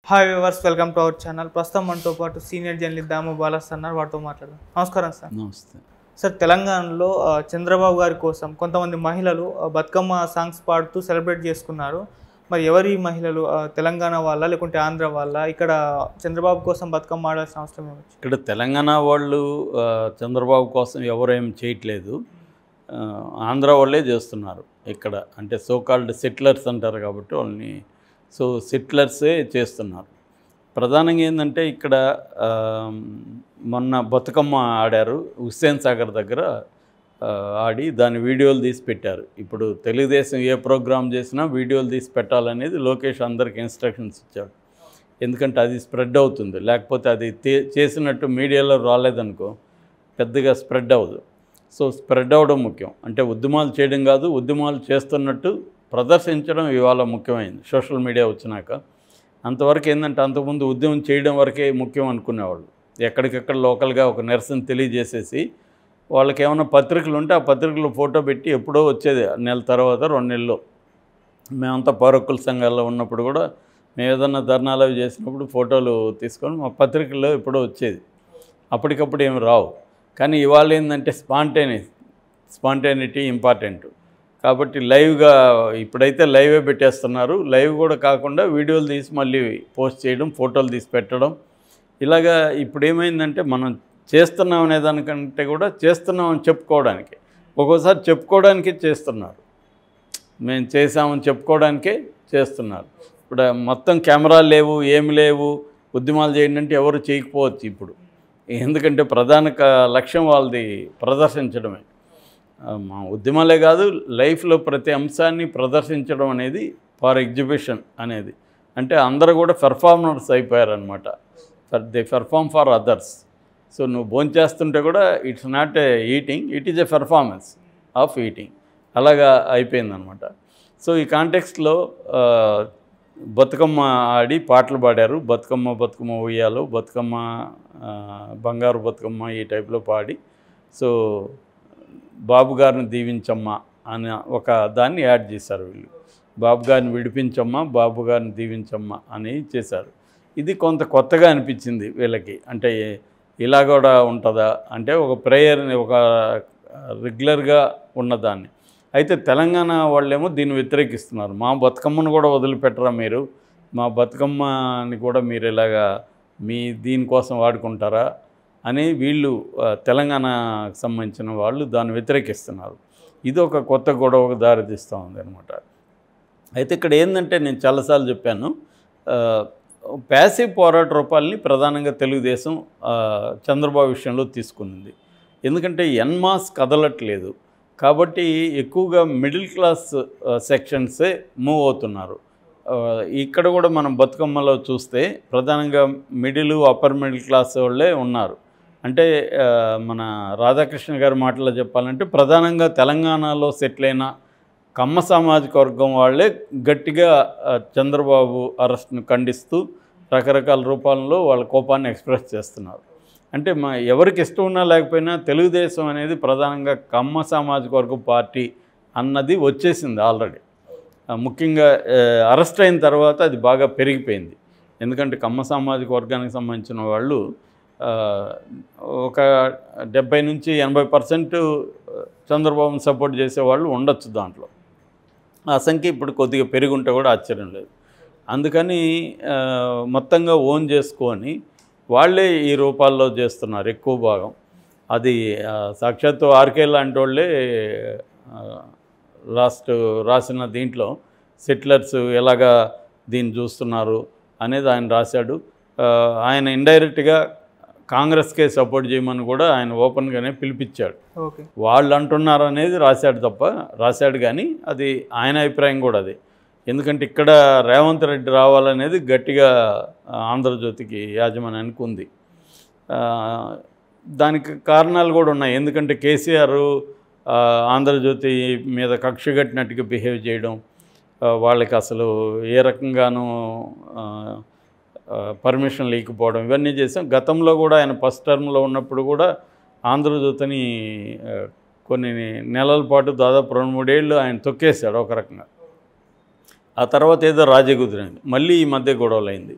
hi viewers welcome to our channel ప్రస్తుతం మనతో పాటు సీనియర్ జర్నలిస్ట్ దాము బాలస్ అన్నారు వాటితో మాట్లాడదాం నమస్కారం సార్ నమస్తే సార్ తెలంగాణలో ఆ, చంద్రబాబు గారి కోసం కొంతమంది మహిళలు ఆ, బతుకమ్మ సాంగ్స్ పాడుతూ సెలబ్రేట్ చేసుకున్నారు మరి ఎవరి మహిళలు ఆ, తెలంగాణ వాళ్ళ లేకుంటే ఆంధ్ర వాళ్ళ ఇక్కడ చంద్రబాబు కోసం బతుకమ్మ ఆడాల్సిన అవసరం ఏమొచ్చు ఇక్కడ తెలంగాణ వాళ్ళు ఆ, చంద్రబాబు కోసం ఎవరేం చేయట్లేదు ఆ, ఆంధ్ర వాళ్ళే చేస్తున్నారు ఇక్కడ అంటే సోకాల్డ్ సెటిలర్స్ అంటారు కాబట్టి వాళ్ళని సో సెటిలర్సే చేస్తున్నారు ప్రధానంగా ఏంటంటే ఇక్కడ ఆ, మొన్న బతుకమ్మ ఆడారు హుస్సేన్ సాగర్ దగ్గర ఆ, ఆడి దాని వీడియోలు తీసి పెట్టారు ఇప్పుడు తెలుగుదేశం ఏ ప్రోగ్రామ్ చేసినా వీడియోలు తీసి పెట్టాలనేది లోకేష్ అందరికి ఇన్స్ట్రక్షన్స్ ఇచ్చాడు ఎందుకంటే అది స్ప్రెడ్ అవుతుంది లేకపోతే అది తే- చేసినట్టు మీడియాలో రాలేదనుకో పెద్దగా స్ప్రెడ్ అవ్వదు సో స్ప్రెడ్ అవ్వడం ముఖ్యం అంటే ఉద్యమాలు చేయడం కాదు ఉద్యమాలు చేస్తున్నట్టు ప్రదర్శించడం ఇవాళ ముఖ్యమైనది సోషల్ మీడియా వచ్చినాక అంతవరకు ఏంటంటే అంతకుముందు ఉద్యమం చేయడం వరకే ముఖ్యం అనుకునేవాళ్ళు ఎక్కడికెక్కడ లోకల్గా ఒక నిరసన తెలియజేసేసి వాళ్ళకి ఏమైనా పత్రికలు ఉంటే ఆ పత్రికలు ఫోటో పెట్టి ఎప్పుడో వచ్చేది నెల తర్వాత రెండు నెలలు మేమంతా పౌరకుల సంఘాల్లో ఉన్నప్పుడు కూడా మేము ఏదన్నా ధర్నాలు అవి చేసినప్పుడు ఫోటోలు తీసుకొని మా పత్రికల్లో ఎప్పుడో వచ్చేది అప్పటికప్పుడు ఏమి రావు కానీ ఇవాళ ఏంటంటే స్పాంటేనియస్ స్పాంటేనిటీ ఇంపార్టెంట్ కాబట్టి లైవ్గా ఇప్పుడైతే లైవే పెట్టేస్తున్నారు లైవ్ కూడా కాకుండా వీడియోలు తీసి మళ్ళీ పోస్ట్ చేయడం ఫోటోలు తీసి పెట్టడం ఇలాగా ఇప్పుడు ఏమైందంటే మనం చేస్తున్నాం అనే దానికంటే కూడా చేస్తున్నాం అని చెప్పుకోవడానికి ఒక్కోసారి చెప్పుకోవడానికి చేస్తున్నారు మేము చేసామని చెప్పుకోవడానికే చేస్తున్నారు ఇప్పుడు మొత్తం కెమెరాలు లేవు ఏమి లేవు ఉద్యమాలు చేయండి అంటే ఎవరు చేయకపోవచ్చు ఇప్పుడు ఎందుకంటే ప్రధాన క- లక్ష్యం వాళ్ళది ప్రదర్శించడమే ఆ, మా ఉద్యమాలే కాదు లైఫ్లో ప్రతి అంశాన్ని ప్రదర్శించడం అనేది ఫర్ ఎగ్జిబిషన్ అనేది అంటే అందరూ కూడా పెర్ఫార్మర్స్ అయిపోయారనమాట for they perform for others so నువ్వు భోంచేస్తుంటే కూడా it's not a eating it is a performance of eating అలాగా అయిపోయిందనమాట సో ఈ కాంటెక్స్ట్లో బతుకమ్మ ఆడి పాటలు పాడారు బతుకమ్మ బతుకమ్మ ఉయ్యాలు బతుకమ్మ ఆ, బంగారు బతుకమ్మ ఈ టైప్లో పాడి సో బాబు గారిని దీవించమ్మా అని ఒక దాన్ని యాడ్ చేశారు వీళ్ళు బాబు గారిని విడిపించమ్మా బాబు గారిని దీవించమ్మా అని చేశారు ఇది కొంత కొత్తగా అనిపించింది వీళ్ళకి అంటే ఇలా కూడా ఉంటుందా అంటే ఒక ప్రేయర్ని ఒక రెగ్యులర్గా ఉన్నదాన్ని అయితే తెలంగాణ వాళ్ళేమో దీన్ని వ్యతిరేకిస్తున్నారు మా బతుకమ్మను కూడా వదిలిపెట్టరా మీరు మా బతుకమ్మని కూడా మీరు ఇలాగా మీ దీనికోసం వాడుకుంటారా అని వీళ్ళు ఆ, తెలంగాణకు సంబంధించిన వాళ్ళు దాన్ని వ్యతిరేకిస్తున్నారు ఇది ఒక కొత్త గొడవకు దారితీస్తూ ఉంది అనమాట అయితే ఇక్కడ ఏంటంటే నేను చాలాసార్లు చెప్పాను ప్యాసివ్ పోరాట రూపాలని ప్రధానంగా తెలుగుదేశం ఆ, చంద్రబాబు విషయంలో తీసుకునింది ఎందుకంటే ఎన్మాస్ కదలట్లేదు కాబట్టి ఎక్కువగా మిడిల్ క్లాస్ ఆ, సెక్షన్సే మూవ్ అవుతున్నారు ఆ, ఇక్కడ కూడా మనం బతుకమ్మలో చూస్తే ప్రధానంగా మిడిల్ అప్పర్ మిడిల్ క్లాస్ వాళ్ళే ఉన్నారు అంటే ఆ, మన రాధాకృష్ణ గారి మాటలో చెప్పాలంటే ప్రధానంగా తెలంగాణలో సెటిల్ అయిన కమ్మ సామాజిక వర్గం వాళ్ళే గట్టిగా ఆ, చంద్రబాబు అరెస్ట్ను ఖండిస్తూ రకరకాల రూపాల్లో వాళ్ళ కోపాన్ని ఎక్స్ప్రెస్ చేస్తున్నారు అంటే మా ఎవరికి ఇష్టం ఉన్నా లేకపోయినా తెలుగుదేశం అనేది ప్రధానంగా కమ్మ సామాజిక వర్గం పార్టీ అన్నది వచ్చేసింది ఆల్రెడీ ఆ, ముఖ్యంగా ఆ, అరెస్ట్ అయిన తర్వాత అది బాగా పెరిగిపోయింది ఎందుకంటే కమ్మ సామాజిక వర్గానికి సంబంధించిన వాళ్ళు ఆ, ఒక డెబ్బై నుంచి ఎనభై పర్సెంట్ చంద్రబాబుని సపోర్ట్ చేసేవాళ్ళు ఉండొచ్చు దాంట్లో ఆ సంఖ్య ఇప్పుడు కొద్దిగా పెరిగి ఉంటే కూడా ఆశ్చర్యం లేదు అందుకని ఆ, మొత్తంగా ఓన్ చేసుకొని వాళ్ళే ఈ రూపాల్లో చేస్తున్నారు ఎక్కువ భాగం అది ఆ, సాక్షాత్తు ఆర్కే లాంటి వాళ్ళే లాస్ట్ రాసిన దీంట్లో సెటిలర్స్ ఎలాగా దీన్ని చూస్తున్నారు అనేది ఆయన రాశాడు ఆ, ఆయన ఇండైరెక్ట్గా కాంగ్రెస్కే సపోర్ట్ చేయమని కూడా ఆయన ఓపెన్గానే పిలిపించాడు ఓకే వాళ్ళు అంటున్నారు అనేది రాశాడు తప్ప రాశాడు కానీ అది ఆయన అభిప్రాయం కూడా అది ఎందుకంటే ఇక్కడ రేవంత్ రెడ్డి రావాలనేది గట్టిగా ఆ, ఆంధ్రజ్యోతికి యాజమాన్యానికి ఉంది ఆ, దానికి కారణాలు కూడా ఉన్నాయి ఎందుకంటే కేసీఆర్ ఆ, ఆంధ్రజ్యోతి మీద కక్ష కట్టినట్టుగా బిహేవ్ చేయడం ఆ, వాళ్ళకి అసలు ఏ రకంగానూ ఆ, ఆ, పర్మిషన్ లేకపోవడం ఇవన్నీ చేసాం గతంలో కూడా ఆయన ఫస్ట్ టర్మ్లో ఉన్నప్పుడు కూడా ఆంధ్రజ్యోతిని ఆ, కొన్ని నెలల పాటు దాదాపు రెండు మూడేళ్ళు ఆయన తొక్కేశాడు ఒక రకంగా ఆ తర్వాత ఏదో రాజీ కుదిరింది మళ్ళీ ఈ మధ్య గొడవలు అయింది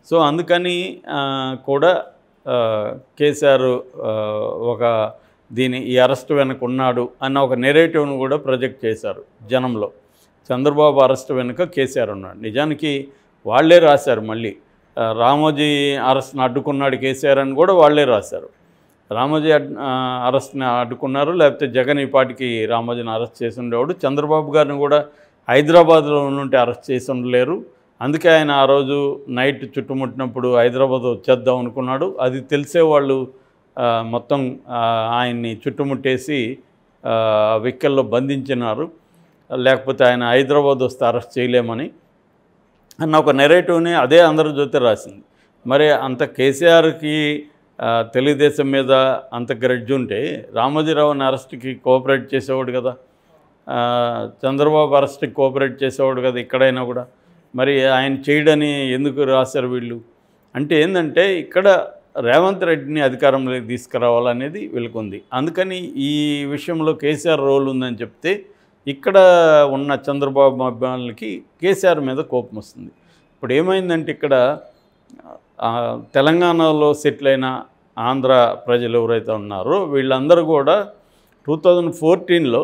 సో అందుకని ఆ, కూడా ఆ, కేసీఆర్ ఆ, ఒక దీని ఈ అరెస్ట్ వెనుక ఉన్నాడు అన్న ఒక నెరేటివ్ను కూడా ప్రొజెక్ట్ చేశారు జనంలో చంద్రబాబు అరెస్ట్ వెనుక కేసీఆర్ ఉన్నాడు నిజానికి వాళ్ళే రాశారు మళ్ళీ ఆ, రామోజీ అరెస్ట్ని అడ్డుకున్నాడు కేసీఆర్ అని కూడా వాళ్ళే రాశారు రామోజీ అడ్- ఆ, అరెస్ట్ని అడ్డుకున్నారు లేకపోతే జగన్ ఈ పాటికి రామోజీని అరెస్ట్ చేసి ఉండేవాడు చంద్రబాబు గారిని కూడా హైదరాబాద్లో ఉంటే అరెస్ట్ చేసి ఉండలేరు అందుకే ఆయన ఆ రోజు నైట్ చుట్టుముట్టినప్పుడు హైదరాబాద్ వచ్చేద్దాం అనుకున్నాడు అది తెలిసే వాళ్ళు ఆ, మొత్తం ఆ, ఆయన్ని చుట్టుముట్టేసి ఆ, వెహికల్లో బంధించినారు లేకపోతే ఆయన హైదరాబాద్ వస్తే అరెస్ట్ చేయలేమని అన్న ఒక నెరేటివ్ని అదే ఆంధ్రజ్యోతి రాసింది మరి అంత కేసీఆర్కి ఆ, తెలుగుదేశం మీద అంత గ్రడ్జ్ ఉంటే రామోజీరావుని అరెస్ట్కి కోఆపరేట్ చేసేవాడు కదా ఆ, చంద్రబాబు అరెస్ట్కి కోఆపరేట్ చేసేవాడు కదా ఇక్కడైనా కూడా మరి ఆయన చేయడని ఎందుకు రాశారు వీళ్ళు అంటే ఏంటంటే ఇక్కడ రేవంత్ రెడ్డిని అధికారంలోకి తీసుకురావాలనేది వీళ్ళకుంది అందుకని ఈ విషయంలో కేసీఆర్ రోల్ ఉందని చెప్తే ఇక్కడ ఉన్న చంద్రబాబు అభిమానులకి కేసీఆర్ మీద కోపం వస్తుంది ఇప్పుడు ఏమైందంటే ఇక్కడ ఆ, తెలంగాణలో సెటిల్ అయిన ఆంధ్ర ప్రజలు ఎవరైతే ఉన్నారో వీళ్ళందరూ కూడా టూ థౌజండ్ ఫోర్టీన్లో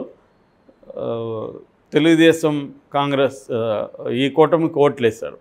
తెలుగుదేశం కాంగ్రెస్ ఆ, ఈ కూటమికి ఓట్లేశారు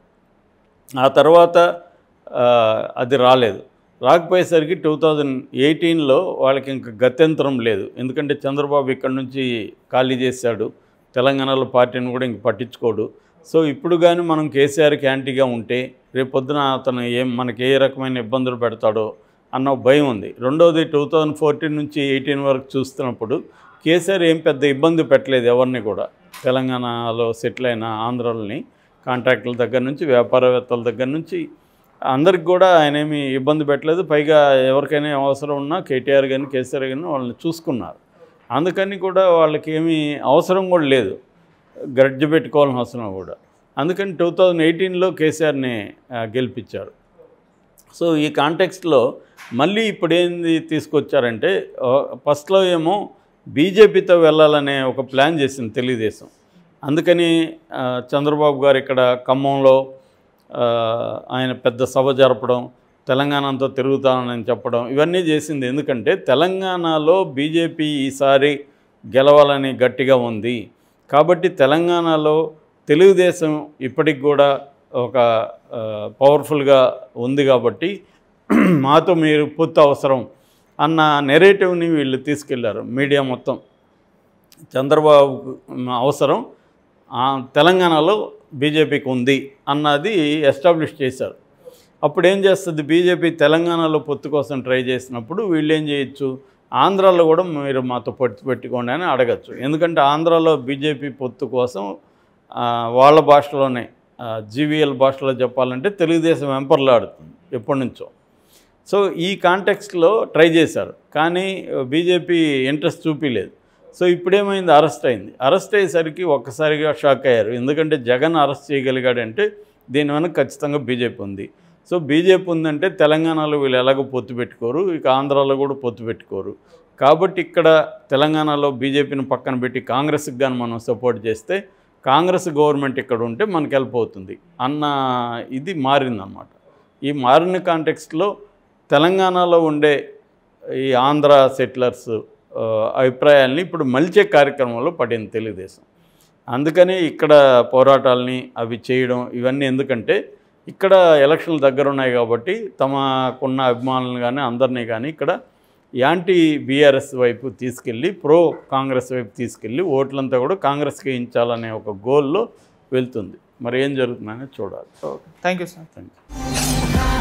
ఆ తర్వాత ఆ, అది రాలేదు రాకపోయేసరికి టూ థౌజండ్ ఎయిటీన్లో వాళ్ళకి ఇంక గత్యంతరం లేదు ఎందుకంటే చంద్రబాబు ఇక్కడ నుంచి ఖాళీ చేశాడు తెలంగాణలో పార్టీని కూడా ఇంక పట్టించుకోడు సో ఇప్పుడు కానీ మనం కేసీఆర్కి యాంటీగా ఉంటే రేపొద్దున అతను ఏం మనకి ఏ రకమైన ఇబ్బందులు పెడతాడో అన్న ఒక భయం ఉంది రెండోది టూ థౌజండ్ ఫోర్టీన్ నుంచి ఎయిటీన్ వరకు చూస్తున్నప్పుడు కేసీఆర్ ఏం పెద్ద ఇబ్బంది పెట్టలేదు ఎవరిని కూడా తెలంగాణలో సెటిల్ అయిన ఆంధ్రుల్ని కాంట్రాక్టుల దగ్గర నుంచి వ్యాపారవేత్తల దగ్గర నుంచి అందరికి కూడా ఆయన ఏమి ఇబ్బంది పెట్టలేదు పైగా ఎవరికైనా ఏం అవసరం ఉన్నా కేటీఆర్ కానీ కేసీఆర్ కానీ వాళ్ళని చూసుకున్నారు అందుకని కూడా వాళ్ళకి ఏమీ అవసరం కూడా లేదు గ్రడ్జ్ పెట్టుకోవాల్సిన అవసరం కూడా అందుకని టూ థౌజండ్ ఎయిటీన్లో కేసీఆర్ని ఆ, గెలిపించారు సో ఈ కాంటెక్స్ట్లో మళ్ళీ ఇప్పుడు ఏంది తీసుకొచ్చారంటే ఆ, ఫస్ట్లో ఏమో బీజేపీతో వెళ్ళాలనే ఒక ప్లాన్ చేసింది తెలుగుదేశం అందుకని ఆ, చంద్రబాబు గారు ఇక్కడ ఖమ్మంలో ఆ, ఆయన పెద్ద సభ జరపడం తెలంగాణ అంతా తిరుగుతానని చెప్పడం ఇవన్నీ చేసింది ఎందుకంటే తెలంగాణలో బీజేపీ ఈసారి గెలవాలని గట్టిగా ఉంది కాబట్టి తెలంగాణలో తెలుగుదేశం ఇప్పటికి కూడా ఒక ఆ, పవర్ఫుల్గా ఉంది కాబట్టి మాతో మీరు పొత్తు అవసరం అన్న నెరేటివ్ని వీళ్ళు తీసుకెళ్లారు మీడియా మొత్తం చంద్రబాబు అవసరం ఆ, తెలంగాణలో బీజేపీకి ఉంది అన్నది ఎస్టాబ్లిష్ చేశారు అప్పుడు ఏం చేస్తుంది బీజేపీ తెలంగాణలో పొత్తు కోసం ట్రై చేసినప్పుడు వీళ్ళు ఏం చేయొచ్చు ఆంధ్రాలో కూడా మీరు మాతో పొత్తు పెట్టుకోండి అని అడగచ్చు ఎందుకంటే ఆంధ్రాలో బీజేపీ పొత్తు కోసం ఆ, వాళ్ళ భాషలోనే జీవీఎల్ భాషలో చెప్పాలంటే తెలుగుదేశం వెంపర్లాడుతుంది ఎప్పటి నుంచో సో ఈ కాంటెక్స్ట్లో ట్రై చేశారు కానీ బీజేపీ ఇంట్రెస్ట్ చూపించలేదు సో ఇప్పుడేమైంది అరెస్ట్ అయింది అరెస్ట్ అయ్యేసరికి ఒక్కసారిగా షాక్ అయ్యారు ఎందుకంటే జగన్ అరెస్ట్ చేయగలిగాడంటే దీని వెనక ఖచ్చితంగా బీజేపీ ఉంది సో బీజేపీ ఉందంటే తెలంగాణలో వీళ్ళు ఎలాగో పొత్తు పెట్టుకోరు ఇక ఆంధ్రాలో కూడా పొత్తు పెట్టుకోరు కాబట్టి ఇక్కడ తెలంగాణలో బీజేపీని పక్కన పెట్టి కాంగ్రెస్కి కానీ మనం సపోర్ట్ చేస్తే కాంగ్రెస్ గవర్నమెంట్ ఇక్కడ ఉంటే మనకి హెల్ప్ అవుతుంది అన్న ఇది మారిందన్నమాట ఈ మారిన కాంటెక్స్ట్లో తెలంగాణలో ఉండే ఈ ఆంధ్ర సెటిలర్స్ ఆ, అభిప్రాయాల్ని ఇప్పుడు మలిచే కార్యక్రమంలో పడింది తెలుగుదేశం అందుకని ఇక్కడ పోరాటాలని అవి చేయడం ఇవన్నీ ఎందుకంటే ఇక్కడ ఎలక్షన్లు దగ్గర ఉన్నాయి కాబట్టి తమకున్న అభిమానులను కానీ అందరినీ కానీ ఇక్కడ యాంటీ బీఆర్ఎస్ వైపు తీసుకెళ్ళి ప్రో కాంగ్రెస్ వైపు తీసుకెళ్ళి ఓట్లంతా కూడా కాంగ్రెస్కి ఇచ్చాలనే ఒక గోల్లో వెళ్తుంది మరి ఏం జరుగుతుందనేది చూడాలి thank you sir thank you